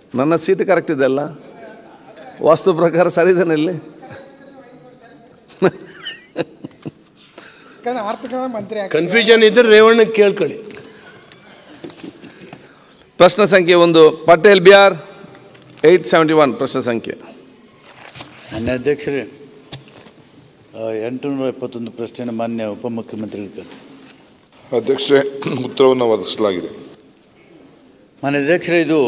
ನನ್ನ seat correct ಇದೆ ಅಲ್ಲ ವಾಸ್ತು ಪ್ರಕಾರ ಸರಿ ಇದ್ದಾನೆ ಇಲ್ಲಿ ಯಾಕಂದ್ರೆ ಆರ್ಥಿಕ ಮಂತ್ರಿ ಆಗ್ತಾರೆ. ಕನ್ಫ್ಯೂಷನ್ ಇದ್ರೆ ರೇವಣ್ಣ ಕೇಳ್ಕೊಳ್ಳಿ ಪ್ರಶ್ನೆ ಸಂಖ್ಯೆ ಒಂದು Patel Bihar eight seventy one ಪ್ರಶ್ನೆ ಸಂಖ್ಯೆ ಮಾನ್ಯ ಅಧ್ಯಕ್ಷರೇ ಎಂಟುನೂರ ಎಪ್ಪತ್ತೊಂದು ಪ್ರಶ್ನೆಯನ್ನು ಮಾನ್ಯ ಉಪಮುಖ್ಯಮಂತ್ರಿಗಳು ಕೇಳ್ತೀನಿ ಅಧ್ಯಕ್ಷರೇ ಉತ್ತರವನ್ನು ಒದಗಿಸಲಾಗಿದೆ ಮಾನ್ಯ ಅಧ್ಯಕ್ಷರೇ ಇದು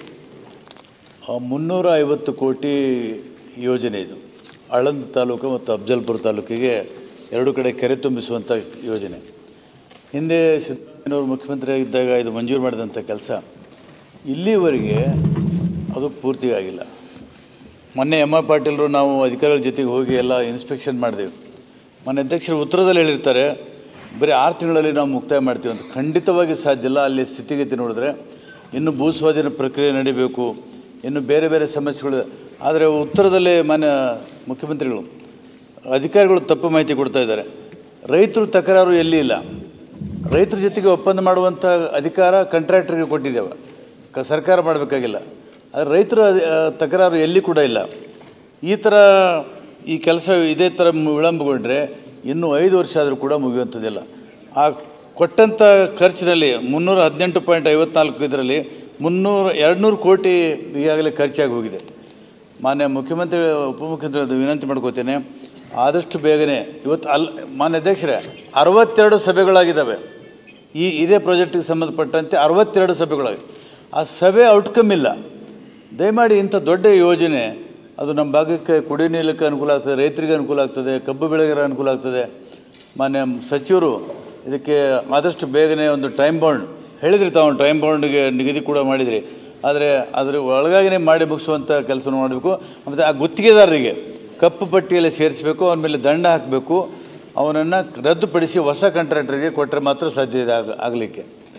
ಆ, ಮುನ್ನೂರ ಐವತ್ತು ಕೋಟಿ ಯೋಜನೆ ಇದು ಆಳಂದ ತಾಲೂಕು ಮತ್ತು ಅಫ್ಜಲ್ಪುರ ತಾಲೂಕಿಗೆ ಎರಡು ಕಡೆ ಕೆರೆ ತುಂಬಿಸುವಂಥ ಯೋಜನೆ ಹಿಂದೆ ಸಿದ್ದರಾಮಯ್ಯನವರು ಮುಖ್ಯಮಂತ್ರಿ ಆಗಿದ್ದಾಗ ಇದು ಮಂಜೂರು ಮಾಡಿದಂಥ ಕೆಲಸ ಇಲ್ಲಿವರೆಗೆ ಅದು ಪೂರ್ತಿ ಆಗಿಲ್ಲ ಮೊನ್ನೆ ಎಮ್ ಆರ್ ಪಾಟೀಲರು ನಾವು ಅಧಿಕಾರಿಗಳ ಜೊತೆಗೆ ಹೋಗಿ ಎಲ್ಲ ಇನ್ಸ್ಪೆಕ್ಷನ್ ಮಾಡಿದೆವು ಮೊನ್ನೆ ಅಧ್ಯಕ್ಷರು ಉತ್ತರದಲ್ಲಿ ಹೇಳಿರ್ತಾರೆ ಬರೀ ಆರು ತಿಂಗಳಲ್ಲಿ ನಾವು ಮುಕ್ತಾಯ ಮಾಡ್ತೀವಿ ಅಂತ ಖಂಡಿತವಾಗಿ ಸಾಧ್ಯ ಇಲ್ಲ ಅಲ್ಲಿ ಸ್ಥಿತಿಗತಿ ನೋಡಿದ್ರೆ ಇನ್ನು ಭೂ ಸ್ವಾಧೀನ ಪ್ರಕ್ರಿಯೆ ನಡೀಬೇಕು ಇನ್ನು ಬೇರೆ ಬೇರೆ ಸಮಸ್ಯೆಗಳು ಆದರೆ ಉತ್ತರದಲ್ಲೇ ಮಾನ್ಯ ಮುಖ್ಯಮಂತ್ರಿಗಳು ಅಧಿಕಾರಿಗಳು ತಪ್ಪು ಮಾಹಿತಿ ಕೊಡ್ತಾ ಇದ್ದಾರೆ ರೈತರು ತಕರಾರು ಎಲ್ಲಿ ಇಲ್ಲ ರೈತರ ಜೊತೆಗೆ ಒಪ್ಪಂದ ಮಾಡುವಂಥ ಅಧಿಕಾರ ಕಾಂಟ್ರಾಕ್ಟರ್ಗೆ ಕೊಟ್ಟಿದ್ದೇವೆ ಕ ಸರ್ಕಾರ ಮಾಡಬೇಕಾಗಿಲ್ಲ ಆದರೆ ರೈತರ ಅಧಿ- ಆ, ತಕರಾರು ಎಲ್ಲಿ ಕೂಡ ಇಲ್ಲ ಈ ಥರ ಈ ಕೆಲಸ ಇದೇ ಥರ ಮು- ವಿಳಂಬಗೊಂಡ್ರೆ ಇನ್ನೂ ಐದು ವರ್ಷ ಆದರೂ ಕೂಡ ಮುಗಿಯುವಂಥದ್ದಿಲ್ಲ ಆ ಕೊಟ್ಟಂಥ ಖರ್ಚಿನಲ್ಲಿ ಮುನ್ನೂರ ಹದಿನೆಂಟು ಪಾಯಿಂಟ್ ಐವತ್ನಾಲ್ಕು ಇದರಲ್ಲಿ ಮುನ್ನೂರ ಎರಡುನೂರು ಕೋಟಿ ಈಗಾಗಲೇ ಖರ್ಚಾಗಿ ಹೋಗಿದೆ ಮಾನ್ಯ ಮುಖ್ಯಮಂತ್ರಿ ಉಪಮುಖ್ಯಮಂತ್ರಿ ವಿನಂತಿ ಮಾಡ್ಕೋತೇನೆ ಆದಷ್ಟು ಬೇಗನೆ ಇವತ್ತು ಅಲ್ ಮಾನ್ಯ ಅಧ್ಯಕ್ಷರೇ ಅರವತ್ತೆರಡು ಸಭೆಗಳಾಗಿದ್ದಾವೆ ಈ ಇದೇ ಪ್ರಾಜೆಕ್ಟಿಗೆ ಸಂಬಂಧಪಟ್ಟಂತೆ ಅರವತ್ತೆರಡು ಸಭೆಗಳಾಗಿವೆ ಆ ಸಭೆ ಔಟ್ಕಮ್ ಇಲ್ಲ ದಯಮಾಡಿ ಇಂಥ ದೊಡ್ಡ ಯೋಜನೆ ಅದು ನಮ್ಮ ಭಾಗಕ್ಕೆ ಕುಡಿಯೋ ನೀರಕ್ಕೆ ಅನುಕೂಲ ಆಗ್ತದೆ ರೈತರಿಗೆ ಅನುಕೂಲ ಆಗ್ತದೆ ಕಬ್ಬು ಬೆಳೆಗಾರ ಅನುಕೂಲ ಆಗ್ತದೆ ಮಾನ್ಯ ಸಚಿವರು ಇದಕ್ಕೆ ಆದಷ್ಟು ಬೇಗನೆ ಒಂದು ಟೈಮ್ ಬೌಂಡ್ ಹೇಳಿದ್ರಿ ತಾವು ಟೈಮ್ ಬೌಂಡ್ಗೆ ನಿಗದಿ ಕೂಡ ಮಾಡಿದ್ರಿ ಆದರೆ ಅದರ ಒಳಗಾಗಿನೇ ಮಾಡಿ ಮುಗಿಸುವಂಥ ಕೆಲಸ ಮಾಡಬೇಕು ಮತ್ತು ಆ ಗುತ್ತಿಗೆದಾರರಿಗೆ ಕಪ್ಪು ಪಟ್ಟಿಯಲ್ಲಿ ಸೇರಿಸಬೇಕು ಅವನ ಮೇಲೆ ದಂಡ ಹಾಕಬೇಕು ಅವನನ್ನು ರದ್ದುಪಡಿಸಿ ಹೊಸ ಕಾಂಟ್ರಾಕ್ಟರ್ಗೆ ಕೊಟ್ಟರೆ ಮಾತ್ರ ಸಾಧ್ಯ ಇದೆ ಆಗ ಆಗಲಿಕ್ಕೆ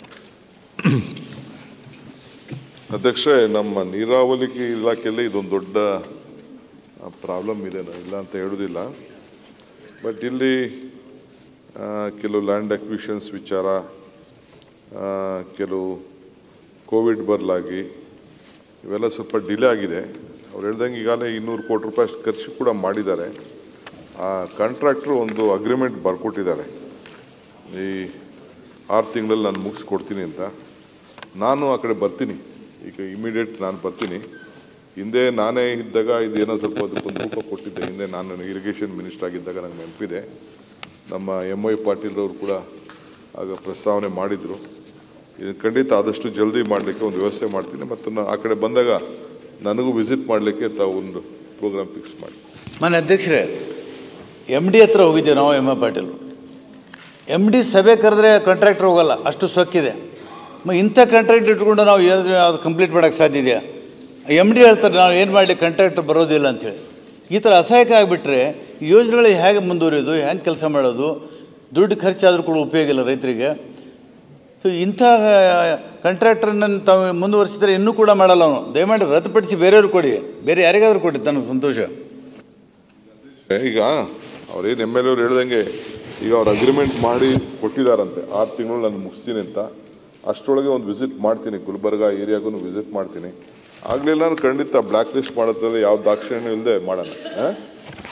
ಅಧ್ಯಕ್ಷರೇ ನಮ್ಮ ನೀರಾವರಿ ಇಲಾಖೆಯಲ್ಲಿ ಇದೊಂದು ದೊಡ್ಡ ಪ್ರಾಬ್ಲಮ್ ಇದೆ ನಾನು ಇಲ್ಲ ಅಂತ ಹೇಳೋದಿಲ್ಲ ಬಟ್ ಇಲ್ಲಿ ಆ, ಕೆಲವು ಲ್ಯಾಂಡ್ ಅಕ್ವಿಷನ್ಸ್ ವಿಚಾರ ಆ, ಕೆಲವು ಕೋವಿಡ್ ಬರಲಾಗಿ ಇವೆಲ್ಲ ಸ್ವಲ್ಪ ಡಿಲೇ ಆಗಿದೆ ಅವ್ರು ಹೇಳ್ದಂಗೆ ಈಗಾಗಲೇ ಇನ್ನೂರು ಕೋಟಿ ರೂಪಾಯಿ ಅಷ್ಟು ಖರ್ಚು ಕೂಡ ಮಾಡಿದ್ದಾರೆ ಆ ಕಾಂಟ್ರಾಕ್ಟ್ರು ಒಂದು ಅಗ್ರಿಮೆಂಟ್ ಬರ್ಕೊಟ್ಟಿದ್ದಾರೆ ಈ ಆರು ತಿಂಗಳಲ್ಲಿ ನಾನು ಮುಗಿಸ್ಕೊಡ್ತೀನಿ ಅಂತ ನಾನು ಆ ಕಡೆ ಬರ್ತೀನಿ ಈಗ ಇಮಿಡಿಯೇಟ್ ನಾನು ಬರ್ತೀನಿ ಹಿಂದೆ ನಾನೇ ಇದ್ದಾಗ ಇದೇನೋ ಸ್ವಲ್ಪ ಅದಕ್ಕೊಂದು ರೂಪ ಕೊಟ್ಟಿದ್ದೆ ಹಿಂದೆ ನಾನು ಇರಿಗೇಷನ್ ಮಿನಿಸ್ಟರ್ ಆಗಿದ್ದಾಗ ನನಗೆ ನೆನಪಿದೆ ನಮ್ಮ ಎಮ್ ಐ ಪಾಟೀಲ್ರವರು ಕೂಡ ಆಗ ಪ್ರಸ್ತಾವನೆ ಮಾಡಿದರು ಇದು ಖಂಡಿತ ಆದಷ್ಟು ಜಲ್ದಿ ಮಾಡಲಿಕ್ಕೆ ಒಂದು ವ್ಯವಸ್ಥೆ ಮಾಡ್ತೀನಿ ಮತ್ತು ನಾನು ಆ ಕಡೆ ಬಂದಾಗ ನನಗೂ ವಿಸಿಟ್ ಮಾಡಲಿಕ್ಕೆ ತಾವು ಒಂದು ಪ್ರೋಗ್ರಾಮ್ ಫಿಕ್ಸ್ ಮಾಡಿ ಮಾನ್ಯ ಅಧ್ಯಕ್ಷರೇ ಎಮ್ ಡಿ ಹತ್ರ ಹೋಗಿದ್ದೇವೆ ನಾವು M A Patil M D ಸಭೆ ಕರೆದ್ರೆ ಕಾಂಟ್ರಾಕ್ಟರ್ ಹೋಗಲ್ಲ ಅಷ್ಟು ಸೊಕ್ಕಿದೆ ಮ ಇಂಥ ಕಾಂಟ್ರಾಕ್ಟ್ ಇಟ್ಕೊಂಡು ನಾವು ಏನಾದರೂ ಅದು ಕಂಪ್ಲೀಟ್ ಮಾಡೋಕ್ಕೆ ಸಾಧ್ಯ ಇದೆಯಾ ಎಮ್ ಡಿ ಹೇಳ್ತಾರೆ ನಾವು ಏನು ಮಾಡಲಿ ಕಾಂಟ್ರಾಕ್ಟರ್ ಬರೋದಿಲ್ಲ ಅಂಥೇಳಿ ಈ ಥರ ಅಸಹಾಯಕ ಆಗಿಬಿಟ್ರೆ ಯೋಜನೆಗಳು ಹೇಗೆ ಮುಂದುವರಿಯೋದು ಹೆಂಗೆ ಕೆಲಸ ಮಾಡೋದು ದುಡ್ಡು ಖರ್ಚಾದರೂ ಕೂಡ ಉಪಯೋಗ ಇಲ್ಲ ರೈತರಿಗೆ ಸೊ ಇಂಥ ಕಾಂಟ್ರಾಕ್ಟರ್ನ ತಾವು ಮುಂದುವರಿಸಿದರೆ ಇನ್ನೂ ಕೂಡ ಮಾಡಲ್ಲ ಅವನು ದಯಮಾಡಿ ರದ್ದುಪಡಿಸಿ ಬೇರೆಯವ್ರಿಗೆ ಕೊಡಿ ಬೇರೆ ಯಾರಿಗಾದ್ರೂ ಕೊಡಿ ತನಗೆ ಸಂತೋಷ ಈಗ ಅವ್ರೇನು ಎಮ್ ಎಲ್ ಎವ್ರು ಹೇಳ್ದಂಗೆ ಈಗ ಅವ್ರು ಅಗ್ರಿಮೆಂಟ್ ಮಾಡಿ ಕೊಟ್ಟಿದ್ದಾರಂತೆ ಆರು ತಿಂಗಳು ನಾನು ಮುಗಿಸ್ತೀನಿ ಅಂತ ಅಷ್ಟರೊಳಗೆ ಒಂದು ವಿಸಿಟ್ ಮಾಡ್ತೀನಿ ಗುಲ್ಬರ್ಗ ಏರಿಯಾಗೂ ವಿಸಿಟ್ ಮಾಡ್ತೀನಿ ಆಗಲಿಲ್ಲ ನಾನು ಖಂಡಿತ ಬ್ಲ್ಯಾಕ್ ಲಿಸ್ಟ್ ಮಾಡೋದ್ರಲ್ಲಿ ಯಾವ ದಾಕ್ಷಿಣ್ಯ ಇಲ್ಲದೆ ಮಾಡೋಣ ಆ?